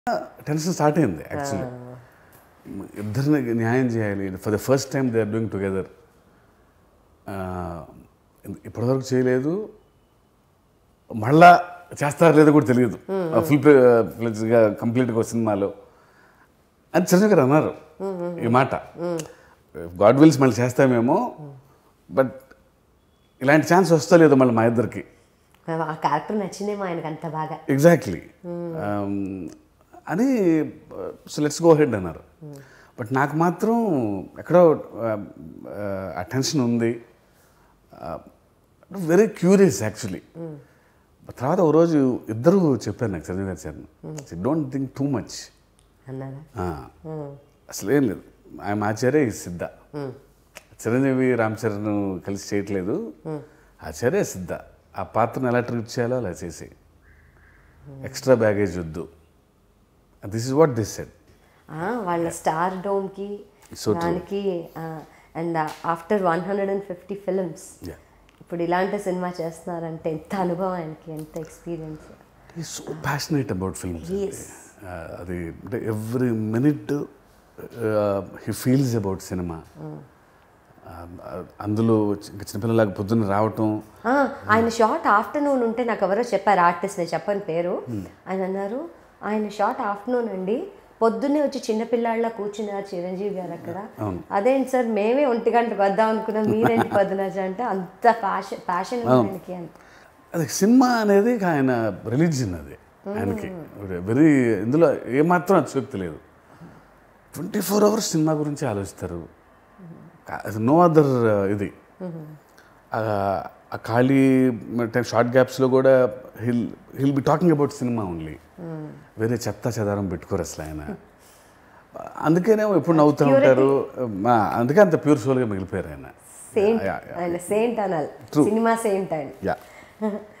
Tension start అయింది actually ఇద్దరిని న్యాయం చేయాలి for the first time they are doing together ఇప్పటివరకు చేయలేదు మళ్ళా చేస్తారో లేదో కూడా తెలియదు ఫుల్ ఫ్లెజ్గా కంప్లీట్గా ఒక సినిమాలో అని చిరంజీవి గారు అన్నారు ఈ మాట గాడ్ విల్స్ మళ్ళీ చేస్తామేమో బట్ ఇలాంటి ఛాన్స్ వస్తా లేదు మళ్ళీ మా ఇద్దరికి ఆ క్యారెక్టర్ నచ్చిందేమో ఆయనకు అంత బాగా ఎగ్జాక్ట్లీ అని సో లెట్స్ గో హెడ్ అన్నారు బట్ నాకు మాత్రం ఎక్కడో ఆ టెన్షన్ ఉంది వెరీ క్యూరియస్ యాక్చువల్లీ తర్వాత ఒక రోజు ఇద్దరు చెప్పారు నాకు చదివి గారు sir don't think too much అన్నారా అసలు ఏం లేదు ఆయన ఆచార్య ఈ సిద్ధ చిరంజీవి రామ్ చరణ్ కలిసి చేయట్లేదు ఆచార్య సిద్ధ ఆ పాత్రను ఎలా ట్రీట్ చేయాలో అలా చేసి ఎక్స్ట్రా బ్యాగేజ్ వద్దు this is what this said ఆ, వాళ్ళ స్టార్ డోమ్కి So true. దానికి and after one hundred and fifty films Yeah. ఇప్పుడు ఇలాంటి సినిమా చేస్తున్నారంటే ఎంత అనుభవం ఆయనకి ఎంత ఎక్స్పీరియన్స్ ఈ so passionate about films Yes. అది అంటే every minute he feels about cinema అందులో ఇంకా చిన్నపిల్లలాగా పొద్దున్న రావటం ఆ, ఆయన షార్ట్ ఆఫ్టర్నూన్ ఉంటే నాకు ఎవరో చెప్పారు ఆర్టిస్ట్ నేను చెప్పని పేరు ఆయన అన్నారు ఆయన షార్ట్ ఆఫ్టర్నూన్ అండి పొద్దున్నే వచ్చి చిన్నపిల్లాళ్ళ కూర్చున్నారు చిరంజీవి గారు అక్కడ అదేంటి సార్ మేమే ఒంటి గంటకు వద్దాం అనుకున్నాం మీరేంటి పొద్దున వచ్చి అంటే అంత ప్యాషన్ ప్యాషన్ ఆయనకి అంత అది సినిమా అనేది ఆయన రిలీజియన్ అది ఆయనకి వెరీ ఇందులో ఏమాత్రం అతిశక్తి లేదు ట్వంటీ ఫోర్ అవర్స్ సినిమా గురించి ఆలోచిస్తారు నో అదర్ ఇది ఆ- ఆ ఖాళీ టైం షార్ట్ గ్యాప్స్లో కూడా he'll he'll be talking about cinema only వేరే చెత్త చెదారం పెట్టుకోరు అసలు ఆయన అందుకేనేమో ఎప్పుడు నవ్వుతూ ఉంటారు మా అందుకే అంత ప్యూర్ సోల్గా మిగిలిపోయారు ఆయన సెయింట్ Yeah, yeah. ఆయన సెయింట్ అనాలి True. సినిమా సెయింట్ ఆయన యా